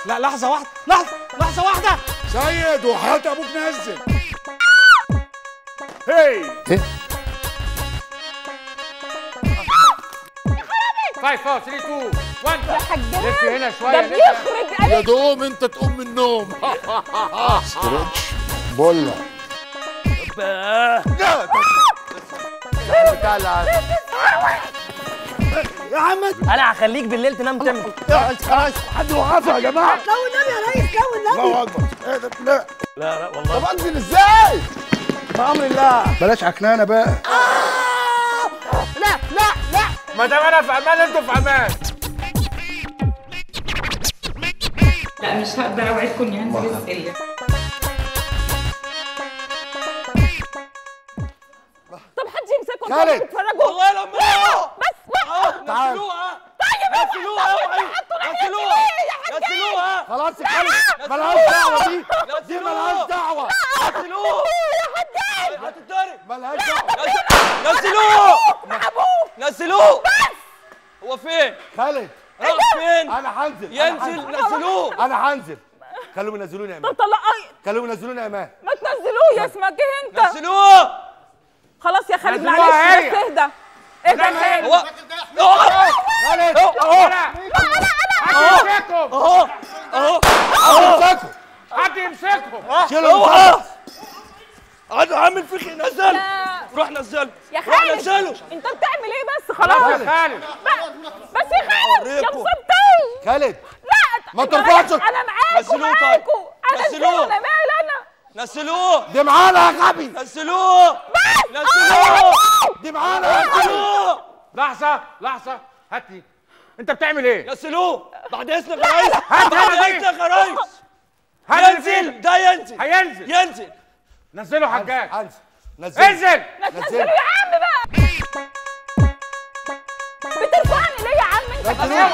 لا لحظه واحده لحظه لحظه واحده سيد وحياة ابوك نزل هي 5 4 3 2 1 يا حجاج لف هنا ده شويه لف بيخرج يا قلب دوم انت تقوم من النوم ستريتش بولا بتاع العالم يا عم انا هخليك بالليل تنام تم خلاص حد وقفها يا جماعه لو النبي يا ريس لو النبي الله اكبر ايه ده لا لا لا والله طب انزل ازاي بامر الله بلاش عكنانه بقى لا لا لا ما دام انا في امان انتوا في امان لا مش هقدر اوعدكم اني هنزل السلم طب حد يمسكه خالد. انتوا بتتفرجوا والله لما بس لا تعال نزلوها طيب نزلوها اوعي نزلوها نزلوها خلاص يا خالد ملهاش دعوه دي دي ملهاش دعوه نزلوه يا حجاج هتتضرب ملهاش دعوه نزلوه نزلوه هو فين؟ خالد راح فين؟ انا هنزل أنا ينزل هنزل. نزلوه انا هنزل خلوهم ينزلوني يا طب امان طلعي خلوهم ينزلوني يا امان ما تنزلوه يا اسمك ايه انت نزلوه خلاص يا خالد نزلوها معلش هي. بس اهدى اهدى يا خالد هو اهو خالد اهو حد يمسكهم اهو اهو امسكوا حد يمسكهم شيلوا هو المسدس. قعد عامل فيك نزل لا. روح نزله يا روح خالد نزله انت بتعمل ايه بس خلاص يا خالد بس يا خالد يا أوريكم. مصدق خالد لا ما أنت ترفعش. رايح- انا معاكم نزلوه طيب. معاكم انا نزلوه. نزلوه انا مالي انا نزلوه دي معانا يا غبي نزلوه نزلوه دي معانا يا غبي نزلوه لحظه لحظه هاتني انت بتعمل ايه نزلوه بعد اذنك يا ريس هات بعد هنا دي. اذنك يا ريس هات ينزل ده ينزل هينزل ينزل نزله حجاج انزل نزل انزل ما تنزلوا يا عم بقى بترفعني ليه يا عم انت كمان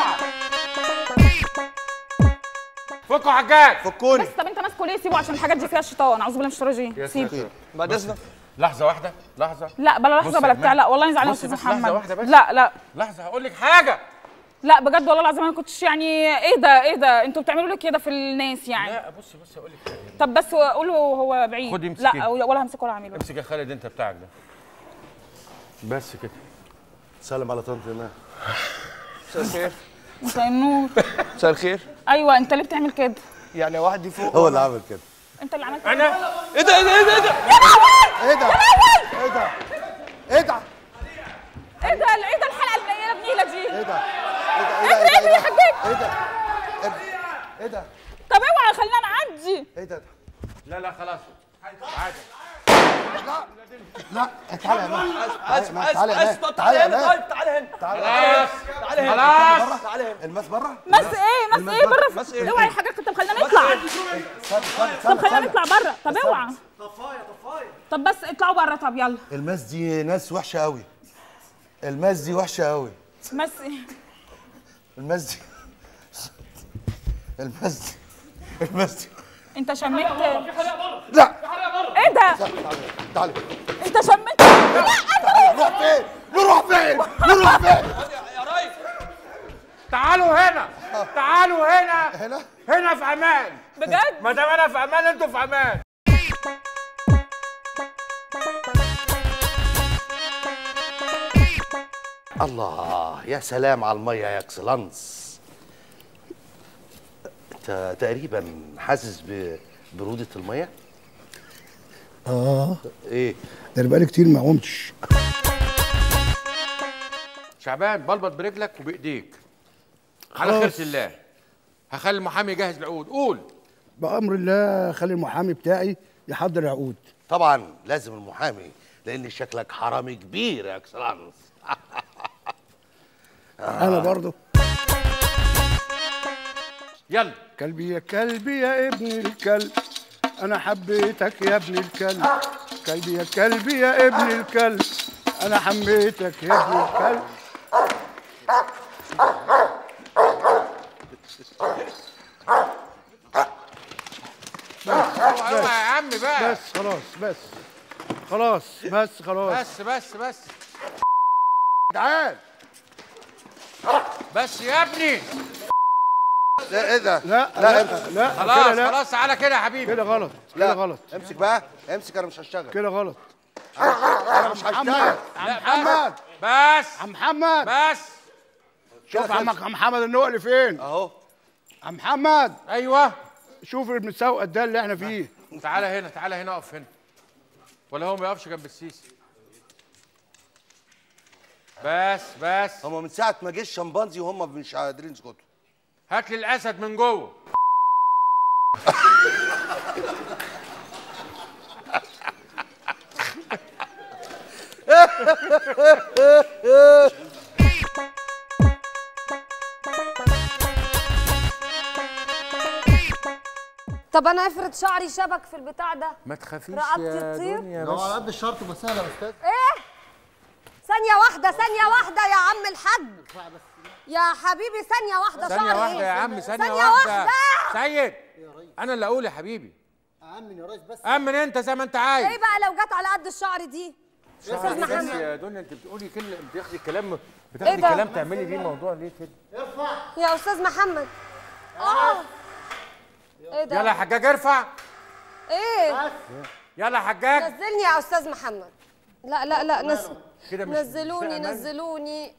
فكوا حجاج فكوني بس طب انت ماسكه ليه سيبه عشان الحاجات دي فيها الشيطان اعوذ بالله من الشيطان الرجيم سيبه بعد اذنك لحظه واحده لحظه لا بلا لحظه بص بلا يا بتاع مان. لا والله زعلان يا بص استاذ بس لحظة محمد واحدة بس. لا لا لحظه هقول لك حاجه لا بجد والله العظيم انا ما كنتش يعني ايه ده ايه ده انتوا بتعملوا ليه كده في الناس يعني لا بص بص هقول لك حاجه طب بس قولوا هو بعيد خد امسك لا ايه. ولا همسكه ولا هعمله امسك يا خالد انت بتاعك ده بس كده سلم على طنط هنا مساء الخير مساء النور مساء الخير ايوه انت ليه بتعمل كده يعني واحد دي فوق هو اللي عمل كده انت اللي عملت انا ايه ده ايه ده ايه ده ايه ده ايه ده ايه ده ايه ده ايه ده ايه ده الحلقه القليله بنيله دي ايه ده ايه ده ايه ده ايه ده ايه يا ده حجاج ايه ده ايه ده طب اوعى خلينا نعدي ايه ده لا لا خلاص عادي لا تعالى يا مان اسف ما- اسف تعالى يا اسف مان. طب تعالى تعالى يا هنا مان. طيب تعالى هنا خلاص تعالى هنا خلاص تعالى هنا الماس بره مس ايه مس ايه بره مس إيه؟ اوعى الحاجات طب خلينا نطلع استنى استنى طب خلينا استنى نطلع بره طب اوعى طب بس اطلعوا بره طب يلا الماس دي ناس وحشه قوي الماس دي وحشه قوي مس الماس دي الماس دي الماس دي انت شميت لا ايه ده تعالى انت شميت لا نروح فين نروح فين نروح فين يا ريس تعالوا هنا تعالوا هنا هنا هنا في امان بجد ما دام انا في امان انتوا في امان الله يا سلام على الميه يا اكسلانس انت تقريبا حاسس ببروده الميه اه ايه ده انا بقالي كتير ما قمتش شعبان بلبط برجلك وبايديك على خيرة الله هخلي المحامي يجهز العقود قول بامر الله خلي المحامي بتاعي يحضر العقود طبعا لازم المحامي لان شكلك حرامي كبير يا اكسلانس انا برضه يلا كلبي يا كلبي يا ابن الكلب انا حبيتك يا ابن الكلب كلبي يا كلبي يا ابن الكلب انا حميتك يا ابن الكلب اوعى اوعى يا عم بقى بس خلاص بس خلاص بس خلاص بس بس بس تعال بس يا ابني لا ايه ده لا لا لا امسك لا كده خلاص لا خلاص تعالى كده يا حبيبي كده غلط كده لا غلط امسك بقى امسك انا مش هشتغل كده غلط انا مش هشتغل محمد عم محمد بس عم محمد بس شوف عمك عم محمد النقل فين اهو عم محمد ايوه شوف المساوئ ده اللي احنا فيه تعالى هنا تعالى هنا اقف هنا ولا هو ما يقفش جنب السيسي بس بس هم من ساعه ما جه الشمبانزي وهم مش قادرين يسكتوا هات لي الاسد من جوه طب انا افرض شعري شبك في البتاع ده ما تخافيش رقبتي يا تطير؟ دنيا لو بس على قد الشرط بس سهله يا استاذ ايه ثانية واحدة ثانية واحدة يا عم الحاج يا حبيبي ثانية واحدة ثانية شعري واحدة إيه؟ يا عم ثانية ثانية واحدة واحدة سيد أنا اللي أقول يا حبيبي امن يا ريس بس أمن أنت زي ما أنت عايز ايه بقى لو جت على قد الشعر دي استاذ بس محمد يا دنيا أنت بتقولي كلمة بتاخدي كلام إيه بتاخدي ده؟ كلام تعملي بيه موضوع ليه كده يا استاذ محمد اه ايه ده يلا يا حجاج ارفع ايه يلا يا حجاج نزلني يا استاذ محمد لا لا لا نز... كده مش نزلوني مش أمان؟ نزلوني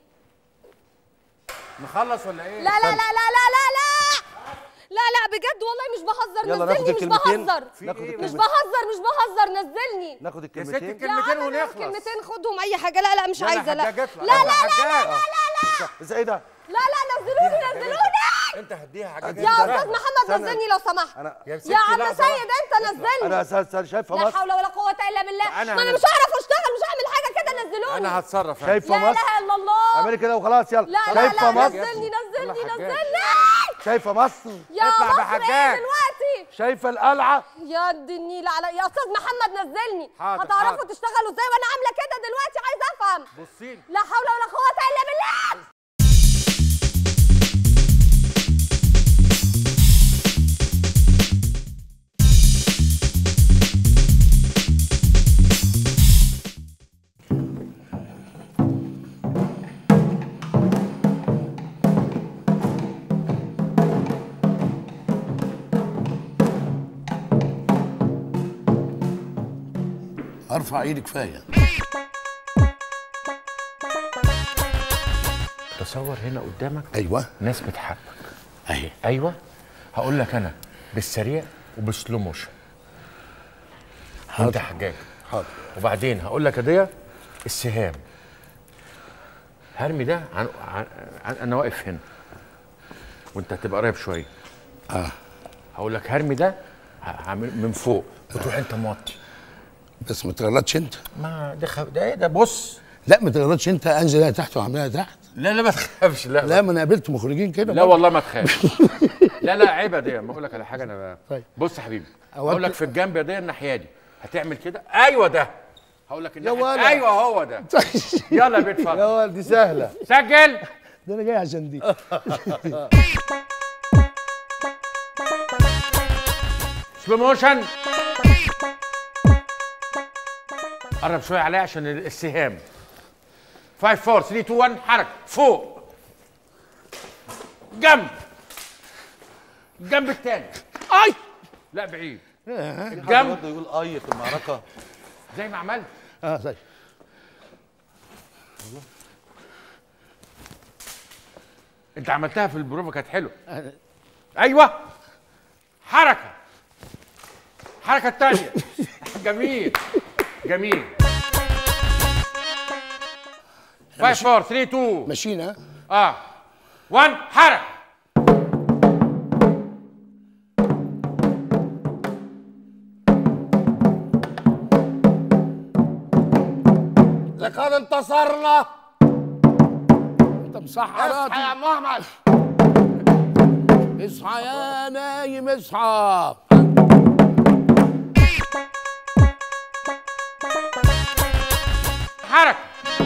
نخلص ولا إيه لا لا لا لا لا لا لا لا لا بجد والله مش بهزر يلا ناخد نزلني مش الكلمتين. بهزر ناخد مش الكلمتين بهزر مش بهزر نزلني ناخد يا ستي الكلمتين الكلمتين يا عم ونخلص كلمتين خدهم اي حاجه لا لا مش يلا يا عايزه لا حجاج اطلع لا يلا لا يا لا حجاج. ازاي ده لا لا نزلوني نزلوني أنت هديها حجاج يا أنت استاذ رايح. محمد استنى. نزلني لو سمحت انا يا ستي يا عم لحظة سيد واحدة. انت نزلني انا اساسا شايفه لا مصر حول ولا قوه الا بالله أنا ما انا هنزل. مش هعرف اشتغل مش هعمل حاجه كده نزلوني أنا هتصرف أنا. شايفه لا مصر اله الا الله اعملي كده وخلاص يلا لا لا شايفه لا مصر نزلني نزلني يلا حجاج. نزلني شايفه مصر يا اطلع مصر بحجاج. ايه دلوقتي شايفه القلعه يا دي النيل على يا استاذ محمد نزلني حاضر، هتعرفوا حاضر. تشتغلوا ازاي وانا عامله كده دلوقتي عايزه افهم بصي لا حول ولا قوه الا بالله ارفع ايدي كفايه تصور هنا قدامك ايوه ناس بتحبك اهي ايوه هقول لك انا بالسريع وبسلو موشن انت حجاج حاضر وبعدين هقول لك هديه السهام هرمي ده عن, عن, عن انا واقف هنا وانت هتبقى قريب شويه اه هقول لك هرمي ده ه- هعمل من فوق وتروح انت موطي بس ما تغلطش انت ما ده خ... ده ايه ده بص لا ما تغلطش انت انزل انا تحت واعملها تحت لا لا ما تخافش لا لا ما انا قابلت مخرجين كده لا والله ما تخاف لا لا عيب دي ما اقول لك على حاجه انا بقى. طيب. بص يا حبيبي أوقات- اقول لك في الجنب دي الناحيه دي هتعمل كده ايوه ده هقول لك الناحيه ولا. ايوه هو ده يلا يا بيت اتفضل يا ولد دي سهله سجل ده انا جاي عشان دي سلو موشن قرب شويه عليا عشان السهام 5 4 3 2 1 حركه فوق جنب الجنب الثاني اي لا بعيد الجنب برضه يقول اي في المعركه زي ما عملت اه طيب انت عملتها في البروفا كانت حلوه ايوه حركه الحركه الثانيه جميل جميل 5 4 3 2 ماشيين ها اه 1 حركه لقد انتصرنا انت مصحى اصحى يا محمد اصحى يا نايم اصحى حركه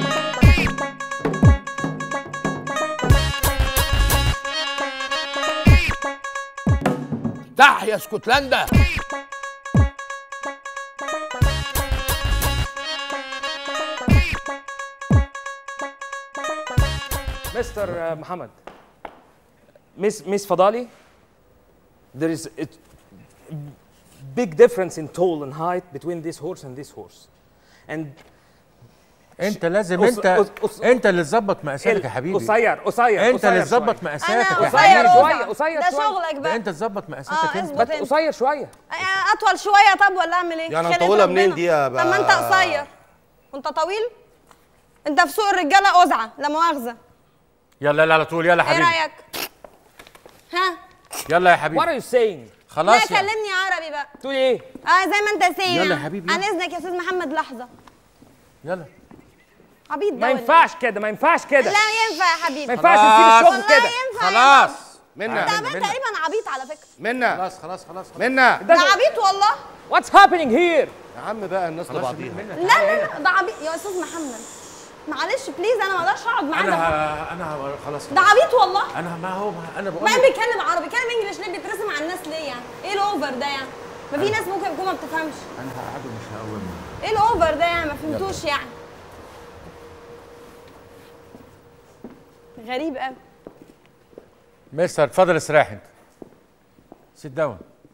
تحيا اسكتلندا مستر محمد ميس ميس فضالي there is a big difference in tall and height between this horse and this horse. And انت لازم أص- انت أص- أص- انت اللي تظبط مقاساتك يا حبيبي قصير قصير انت اللي قصير تظبط شوية. مقاساتك انا يا قصير حبيبي شوية، قصير قصير ده شوية. شغلك ده بقى انت تظبط مقاساتك اه انت اظبط بس انت قصير شوية آه، اطول شويه طب ولا اعمل ايه يعني خلقة هنطولها منين ربنا. دي يا طب ما انت بقى؟ قصير وانت طويل انت في سوق الرجاله قزعه لا مؤاخذه يلا يلا على طول يلا يا ايه حبيبي رايك ها يلا يا What حبيبي آه. are you saying? لا خلاص يعني. كلمني عربي بقى تقول ايه؟ اه زي ما انت سايق يلا يا حبيبي. عن اذنك يا استاذ محمد لحظه يلا عبيط ده ما ولا ينفعش كده ما ينفعش إيه؟ كده لا ينفع يا ما حبيبي ينفعش خلاص. نسيب الشغل والله كده ينفع خلاص منا ده عمال تقريبا عبيط على فكره منا خلاص خلاص خلاص منا ده عبيط والله What's happening here? يا عم بقى الناس لبعضيها لا لا لا ده عبيط يا استاذ محمد معلش بليز انا ما اقدرش اقعد معاه انا ده ه- انا ه- خلاص ده عبيط والله انا ما هو ما انا بقول ما لك بيتكلم عربي بيتكلم انجلش ليه بيترسم على الناس ليه يعني ايه الاوفر ده يعني ما في ناس ممكن تكون ما بتفهمش انا هقعده مش هقومه ايه الاوفر ده يعني ما فهمتوش يعني غريب قوي مستر اتفضل استريح انت سيت داون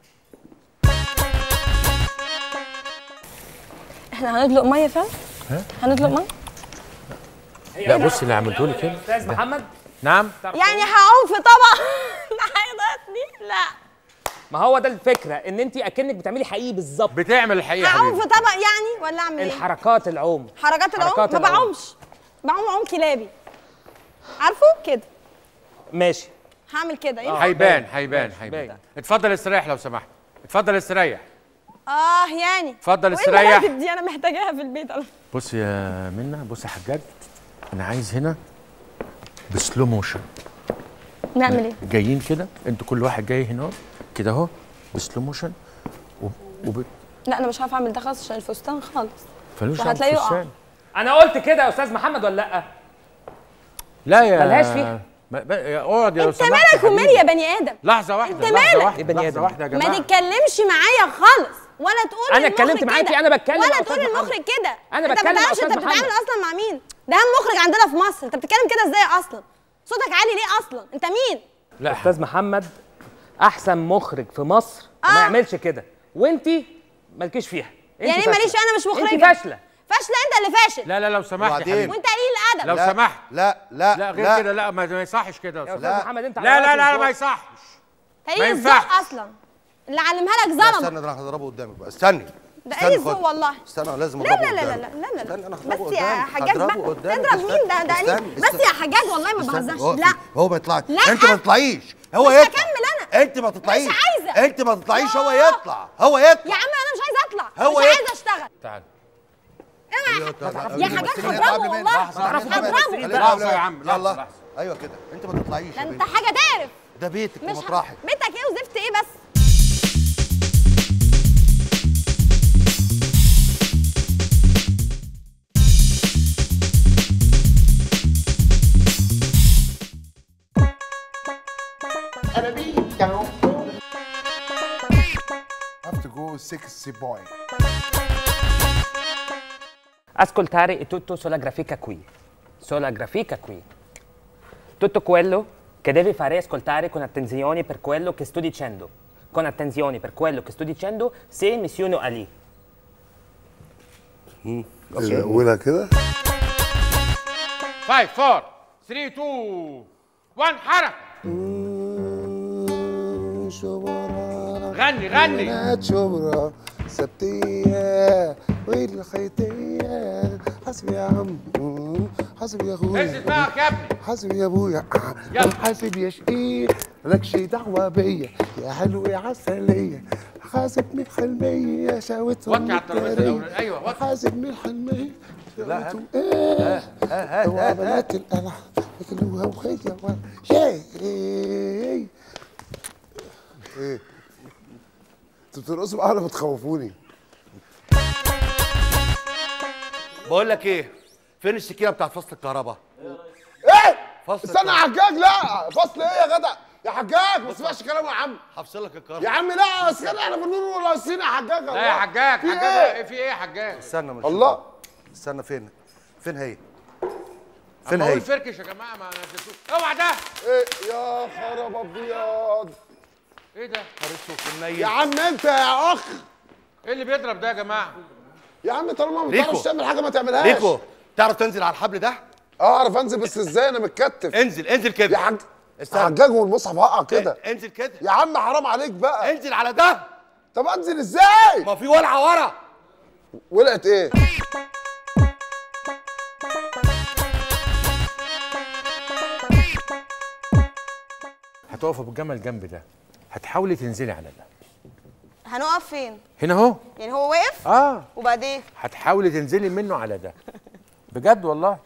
احنا هندلق ميه فعلا هندلق ميه لا بص اللي عملته لي كده استاذ محمد نعم يعني هعوم في طبق ده هيضغطني لا ما هو ده الفكره ان انت اكنك بتعملي حقيقي بالظبط بتعمل الحقيقه يا هعوم حبيبي في طبق يعني ولا اعمل ايه الحركات العوم حركات العوم حركات ما العوم. بعومش بعوم عوم كلابي عارفه كده ماشي هعمل كده ايه هيبان هيبان هيبان باين. اتفضل استريح لو سمحت اتفضل استريح اه يعني اتفضل وايه استريح المواهب دي انا محتاجاها في البيت أنا. بص يا منى بص يا حجاج انا عايز هنا بسلو موشن نعمل ايه جايين كده انتوا كل واحد جاي هنا كده اهو بسلو موشن وب... وب... لا انا مش عارفه اعمل ده خالص عشان الفستان خالص فلوس وهتلاقيه يقع. فستان. انا قلت كده يا استاذ محمد ولا لا لا يا ملهاش فيها. ما... ما... يا- اقعد يا لو انت سمحت مالك يا ومال حبيبي. يا بني ادم لحظة واحدة انت لحظة مالك؟ واحدة إيه بني لحظة آدم؟ واحدة يا ما جماعة تتكلمش معايا خالص ولا تقول أنا للمخرج اتكلمت معاكي، كده. أنا بتكلم ولا مع تقول أستاذ للمخرج محمد. كده أنا انت بتكلم ما مع تعرفش أستاذ انت بتتعامل محمد. اصلا مع مين ده اهم مخرج عندنا في مصر انت بتتكلم كده ازاي اصلا صوتك عالي ليه اصلا انت مين لا استاذ محمد احسن مخرج في مصر آه. وما يعملش كده وانت مالكيش فيها انت يعني ايه فاشلة. ماليش انا مش مخرجه انت فاشله فاشله انت اللي فاشل لا لا لو سمحت يا وبعدين؟ حبيبي وانت قليل الادب لو سمحت لا لا لا غير كده لا ما ما يصحش كده يا يا أستاذ. استاذ محمد انت على لا لا راسي لا من ما فوق. يصحش هي ما الذوق ينفعش. اصلا اللي علمها لك لا، ظلمه استنى ده انا هضربه قدامك بقى استني ده استني ايه الذوق خد. والله استنى لازم لا اضربه لا لا لا قدامك. لا لا استنى لا انا هضربه بس يا قدامك. حجاج هضربه بقى قدامك. تضرب مين ده ده استنى، قليل بس استنى. يا حجاج والله ما استنى، بهزرش اقفي. لا هو ما يطلعش لا. انت ما تطلعيش هو مش يطلع هكمل أنا. انت ما تطلعيش عايزة. انت ما تطلعيش هو لا. يطلع هو يا يطلع عم انا مش عايزه اطلع هو مش إيه؟ عايزه اشتغل تعال يا حاجات هضربه والله هضربه لحظة يا عم، لحظة، يلا لحظة. ايوه كده انت ما تطلعيش ده يا انت بنتي. حاجه تعرف ده بيتك مش ومطرحك بيتك ايه وزفت ايه بس have to go sexy boy Ascoltare è tutto sulla grafica qui. Sulla grafica qui. Tutto quello che devi fare è ascoltare con attenzione per quello che sto dicendo. Con attenzione per quello che sto dicendo se missiono Ali. قولها كده 5 4 3 2 1 حركة غني غني بنات شبرا سبتية والخيطية حسبي يا عم حسبي يا هز اخويا دماغك يا ابني حسبي يا ابويا يلا. حاسب يا شقيق مالكش دعوة بيا يا حلو يا عسلية حاسب من حلمية يا شاوت وطي على الترابيزة الأولانية أيوه وطي حاسب من حلمية شاوت ايه اوعى بنات القلع ياكلوها وهي ورا ياي ايه ايه انتوا بترقصوا معايا ولا بتخوفوني؟ بقول لك ايه فين السكينه بتاعت فصل الكهرباء ايه؟ فصل استنى يا الكهرباء. حجاج لا فصل ايه يا جدع؟ يا حجاج ما تسمعش كلامه يا عم هفصل لك يا الكهرباء عم لا بس كده احنا بنقول راسين يا حجاج لا يا حجاج في حجاج ايه؟ إيه؟ في ايه يا حجاج استنى مش الله استنى فين فين هي فين اقول هي فركش يا جماعه ما نزلتوش اوعى ده ايه يا خراب ابيض ايه ده يا عم انت يا اخ ايه اللي بيضرب ده يا جماعه يا عم طالما ما ريكو. بتعرفش تعمل حاجه ما تعملهاش ريكو تعرف تنزل على الحبل ده اعرف انزل بس ازاي انا متكتف انزل انزل يا كده حاج استنى. حجاج والمصحف هقع كده انزل كده يا عم حرام عليك بقى انزل على ده طب انزل ازاي ما في ولعه ورا ولقت ايه هتقفوا بالجمل جنب ده هتحاولي تنزلي على ده هنقف فين هنا اهو يعني هو وقف اه وبعدين هتحاولي تنزلي منه على ده بجد والله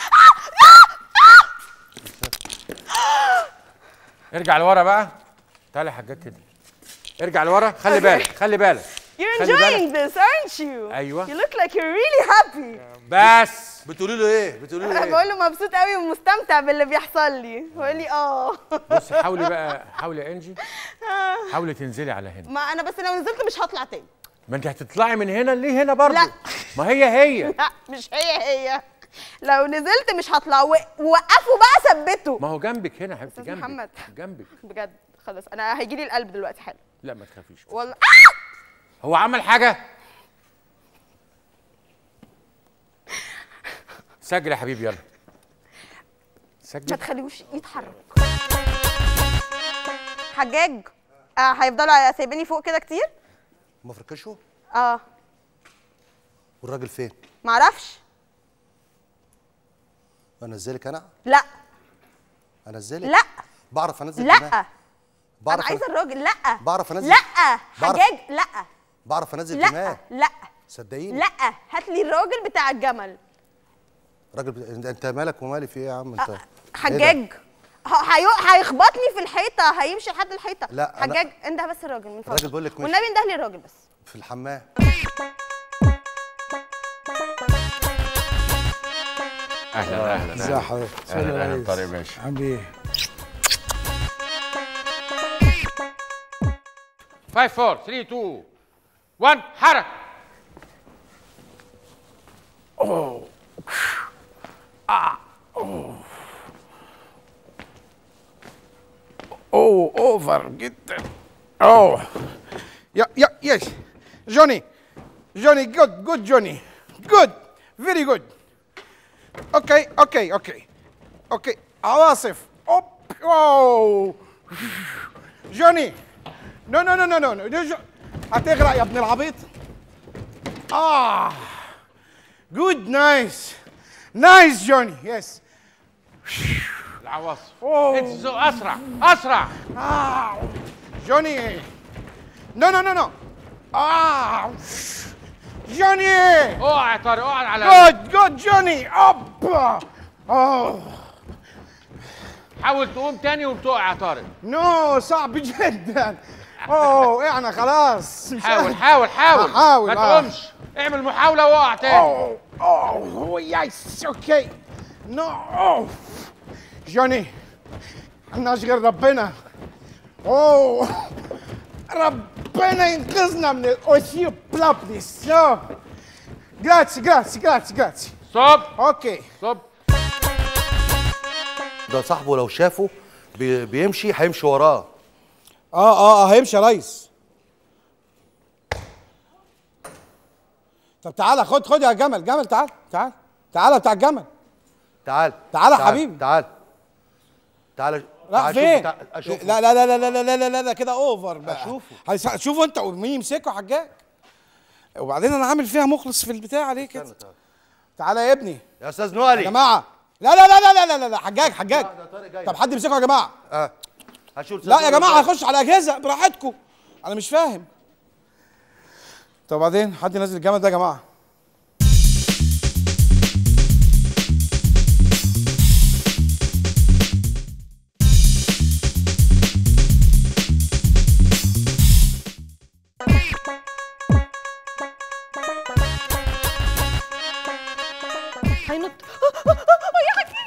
ارجع لورا بقى تعالى يا حاجات كده ارجع لورا خلي بالك خلي بالك You're خلي enjoying بالك. this aren't you أيوة. You look like you're really happy بس بتقولي له ايه بتقولي انا له ايه بقول له مبسوط قوي ومستمتع باللي بيحصل لي بيقول لي اه بص حاولي بقى حاولي يا انجي حاولي تنزلي على هنا ما انا بس لو نزلت مش هطلع تاني ما انت هتطلعي من هنا ليه هنا برضه لا. ما هي هي لا مش هي هي لو نزلت مش هطلع و- وقفوا بقى ثبتوا ما هو جنبك هنا يا حبيبتي أستاذ جنبك محمد. جنبك بجد خلاص انا هيجي لي القلب دلوقتي حالا لا ما تخافيش والله هو عمل حاجه سجل يا حبيبي يلا ما سجل تخليهوش يتحرك حجاج آه هيفضلوا سايبيني فوق كده كتير ما فركشوا اه والراجل فين معرفش انزلك انا لا انزلك لا بعرف انزل دماغ. لا بعرف انا عايزه أن- الراجل لا بعرف انزل لا بعرف- حجاج لا بعرف انزل لا دماغ لا صدقيني لا هات لي الراجل بتاع الجمل راجل بت- انت- انت مالك ومالي في ايه يا عم انت إيه ده؟ حجاج ه- هيو- هيخبطني في الحيطه هيمشي لحد الحيطه لا، أنا- حجاج انده بس الراجل من فضلك الراجل بيقول لك مش- والنبي انده لي الراجل بس في الحمام اهلا اهلا ازي حضرتك اهلا اهلا طارق باشا عامل ايه 5 4 3 2 1 حرك اوه اوفر جدا اوه يا يا يس جوني جوني جود جود جوني جود فيري جود اوكي اوكي اوكي اوكي عواصف اوب اوه جوني نو نو نو نو نو نو جو- هتغرق يا ابن العبيط اه جود نايس نايس جوني يس العواصف أوه. انت زو اسرع اسرع آه. جوني نو نو نو نو آه. جوني اقع يا طارق اقع على جود جود جوني اب اوه حاول تقوم تاني وبتقع يا طارق نو صعب جدا اوه احنا خلاص مش حاول قادر. حاول حاول هحاول، ما آه. تقومش اعمل محاولة واقع تاني اوه اوه يس اوكي نو اوه جوني مالناش غير ربنا اوه ربنا ينقذنا من الاوسيو بلابليس يو جراتسي جراتسي جراتسي جراتسي صب اوكي صب ده صاحبه لو شافه بي- بيمشي هيمشي وراه اه اه اه هيمشي يا ريس طب تعالى خد خد يا جمل جمل تعال تعال تعالى بتاع الجمل تعال تعال يا حبيبي. تعال تعال راح تعال شوف فين؟ بتاع- اشوفه لا لا لا لا لا لا لا لا لا ده كده اوفر بقى أشوفه. هيس- شوفوا انت مين يمسكه حجاج وبعدين انا عامل فيها مخلص في البتاع عليه كده استنى، تعال. تعالى يا ابني يا استاذ يا نوالي جماعه لا لا لا لا لا لا لا, لا حجاج حجاج ده طارق جاي. طب حد يمسكه يا جماعه اه هشوف أستاذ لا يا نوالي جماعه جاي. هيخش على اجهزه براحتكم انا مش فاهم طب بعدين حد ينزل الجمل ده يا جماعه هينط يا حكيم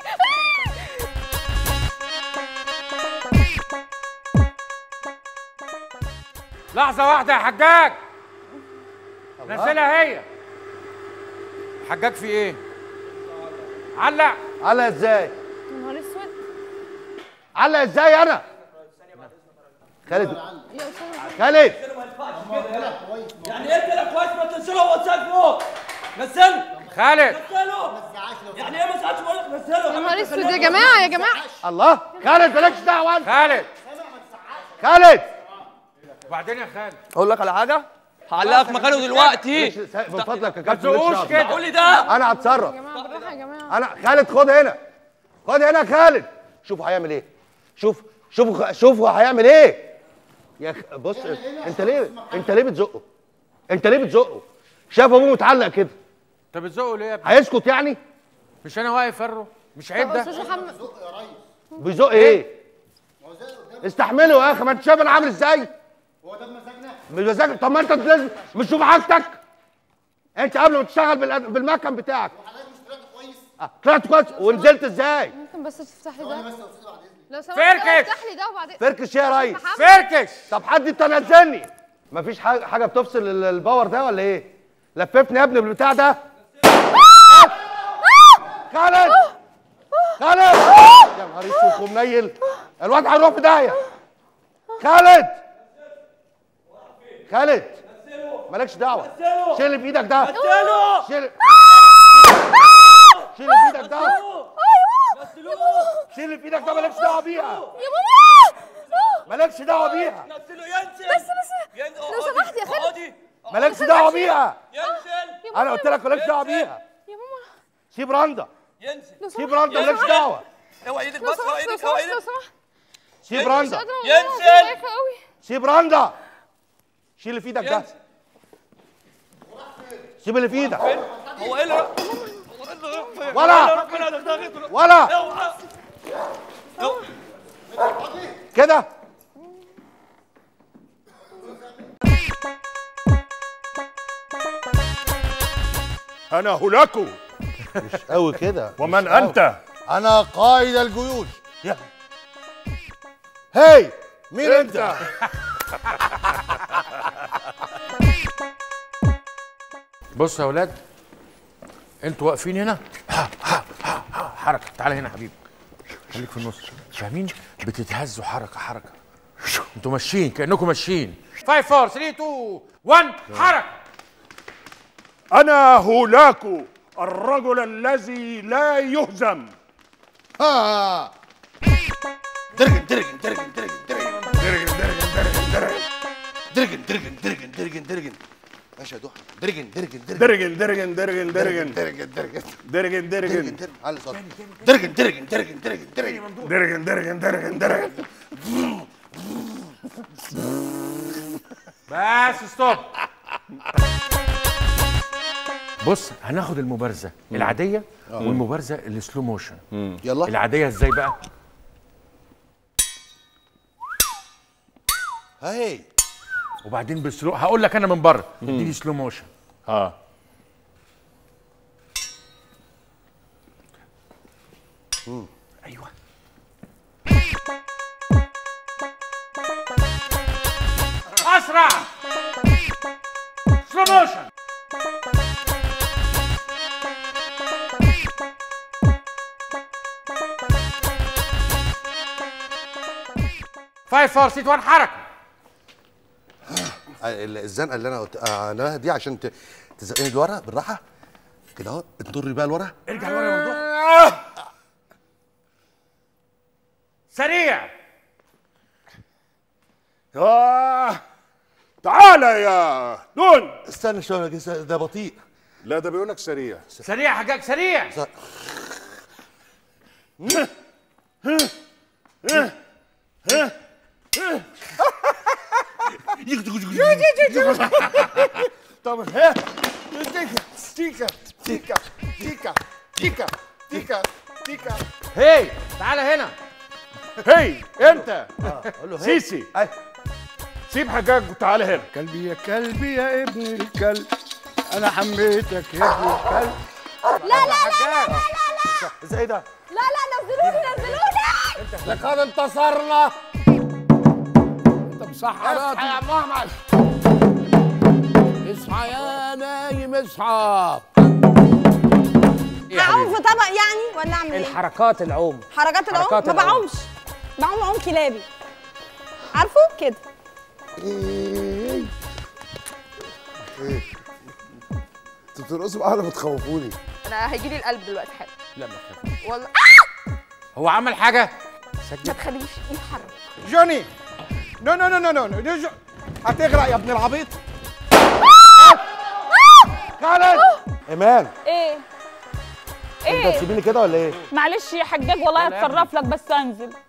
لحظة واحدة يا حجاج نزلها هي حجاج في ايه؟ علق علق ازاي يا نهار اسود علق ازاي انا خالد يا خالد يعني ايه كده كويس ما تنزله هو سايق فوق نزله خالد نزله يعني ايه ما ساعدش بقول لك نزله يا نهار اسود يا جماعه يا جماعه الله خالد مالكش دعوه انت خالد خالد وبعدين يا خالد اقول لك على حاجه هعلقك مكانه دلوقتي من فضلك يا ما كابتن تزقوش مالكش كده دعوة. قول لي ده انا هتصرف يا جماعه بالراحه يا جماعه انا خالد خد هنا خد هنا يا خالد شوفوا هيعمل ايه شوف شوفوا شوفوا هيعمل ايه يا خ... بص انت ليه انت ليه بتزقه انت ليه بتزقه شاف ابوه متعلق كده انت بتزقه ليه يا ابني هيسكت يعني مش انا واقف فرو مش عيب طب ده استاذ محمد بيزق ايه استحمله يا اخي ما انت شايف انا عامل ازاي هو ده بمزاجنا مش بمزاجك طب ما انت لازم مش تشوف حاجتك انت قبل ما تشتغل بالأد- بالمكن بتاعك آه، طلعت كويس ونزلت ازاي ممكن بس تفتح لي ده لو سمحت فركش. افتح لي ده وبعدين فركش يا ريس محمد. فركش طب حد انت نزلني مفيش حاجه حاجه بتفصل ال- الباور ده ولا ايه لففني يا ابني بالبتاع ده خالد خالد يا نهار اسود ومنيل الواد هيروح في داهيه خالد خالد مالكش دعوه شيل اللي في ايدك ده نزله شيل شيل اللي في ايدك ده شيل اللي في ايدك ده مالكش دعوه بيها يا ماما مالكش دعوه بيها نزله ينزل بس بس لو سمحت يا خالد اقعدي مالكش دعوه بيها ينزل انا قلت لك مالكش دعوه بيها يا ماما سيب رندا ينزل لو سيب سمحت رندا مالكش دعوه اوعى ايدك لو بس اوعى سمحت لو ايدك اوعى سمحت لو ايدك سمحت سيب مش رندا قادره ينزل. خايفه قوي سيب رندا شيل اللي في ايدك ده ينزل سيب اللي في ايدك هو ايه اللي ولا ربنا دغدغت ولا اوعى كده انا هلاكو مش قوي كده ومن مش قوي. انت انا قائد الجيوش يا هي مين انت انت بص يا اولاد انتوا واقفين هنا ها ها ها ها حركه تعالى هنا يا حبيبي خليك في النص فاهمين بتتهزوا حركه حركه انتوا ماشيين كانكم ماشيين 5 4 3 2 1 حركه انا هولاكو الرجل الذي لا يهزم ها درجن درجن درجن درجن درجن درجن درجن درجن درجن درجن درجن درجن درجن ماشي يا دوحه درجن درجن درجن درجن درجن درجن درجن درجن درجن درجن درجن درجن درجن على صوت درجن درجن درجن درجن درجن درجن درجن درجن درجن بس ستوب بص هناخد المبارزه العاديه والمبارزه السلو موشن يلا العاديه ازاي بقى هاي وبعدين بسلو هقول لك انا من بره اديني سلو موشن اه ايوه اسرع سلو موشن فايف فور سيت وان حركه ال- الزنقه اللي انا قلت انا دي عشان ت- تزقني لورا بالراحه كده اهو انطري بقى لورا ارجع لورا يا ممدوح سريع آه. تعالى يا دون استنى شويه يا جس- ده بطيء لا ده بيقول لك سريع سريع حاجاك سريع طب ها تيكا تيكا تيكا تيكا تيكا تيكا تيكا هي تعالى هنا هي انت قول له هي. سيسي أي. سيب حاجاك وتعالى هنا كلبي يا كلبي يا ابن الكلب انا حميتك يا ابن الكلب لا لا لا لا ازاي ده لا لا نزلوني نزلوني لقد انتصرنا انت مصحى اصحى يا محمد اصحى يا نايم اصحى اعوم في طبق يعني ولا اعمل ايه؟ الحركات العوم حركات العوم حركات ما العوم. بعومش بعوم عوم كلابي عارفه كده ايه ايه انتوا بترقصوا معايا ولا بتخوفوني انا هيجي لي القلب دلوقتي حالا لا ما تخافش والله هو عمل حاجه ما تخليش يتحرك جوني نو نو نو نو نو نو جو- هتغرق يا ابن العبيط خالد ايمان ايه انت ايه هتسيبيني كده ولا ايه؟ معلش يا حجاج والله هتصرف لك بس انزل